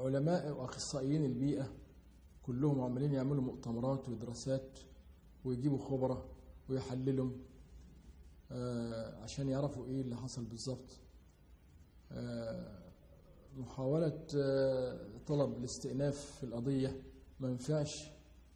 علماء واخصائيين البيئه كلهم عمالين يعملوا مؤتمرات ودراسات ويجيبوا خبراء ويحللوا آه، عشان يعرفوا ايه اللي حصل بالظبط آه، محاولة آه، طلب الاستئناف في القضية ما ينفعش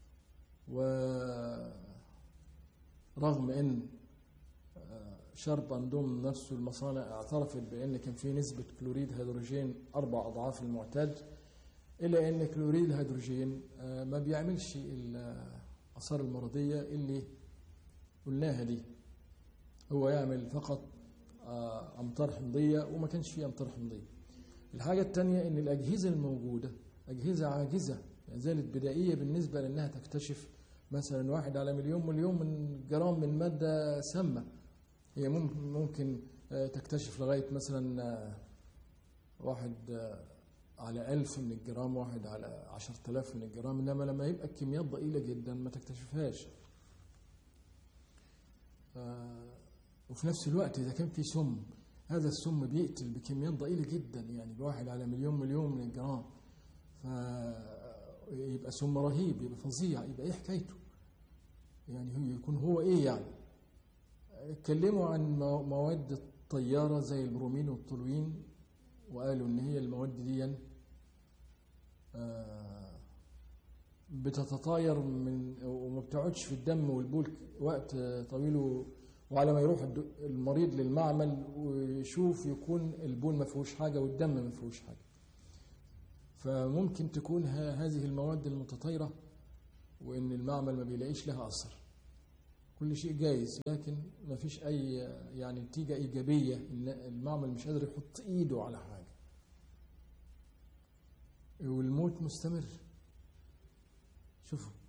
ورغم ان آه، شرب عندهم نفسه المصانع اعترفت بان كان في نسبة كلوريد هيدروجين اربع اضعاف المعتاد الا ان كلوريد الهيدروجين آه، ما بيعملش الاثار المرضية اللي قلناها دي هو يعمل فقط آه، امطار حمضية وما كانش فيه امطار حمضية الحاجة الثانية ان الاجهزة الموجودة اجهزة عاجزة ما زالت بدائية بالنسبة لانها تكتشف مثلا واحد على مليون مليون من جرام من مادة سامة هي ممكن ممكن آه، تكتشف لغاية مثلا آه، واحد آه، على ألف من الجرام واحد على عشرة آلاف من الجرام إنما لما يبقى الكميات ضئيلة جدا ما تكتشفهاش آه، وفي نفس الوقت إذا كان في سم هذا السم بيقتل بكميات ضئيلة جدا يعني بواحد على مليون مليون من الجرام فيبقى سم رهيب يبقى فظيع يبقى إيه حكايته يعني هو يكون هو إيه يعني اتكلموا عن مو- مواد الطيارة زي البرومين والتولوين وقالوا إن هي المواد دي آه، بتتطاير من وما بتقعدش في الدم والبول وقت طويل و- وعلى ما يروح الد- المريض للمعمل ويشوف يكون البول ما فيهوش حاجة والدم ما فيهوش حاجة فممكن تكون ه- هذه المواد المتطايرة وإن المعمل ما بيلاقيش لها أثر كل شيء جايز لكن ما فيش أي يعني نتيجة إيجابية إن المعمل مش قادر يحط إيده على حاجة والموت مستمر شوفوا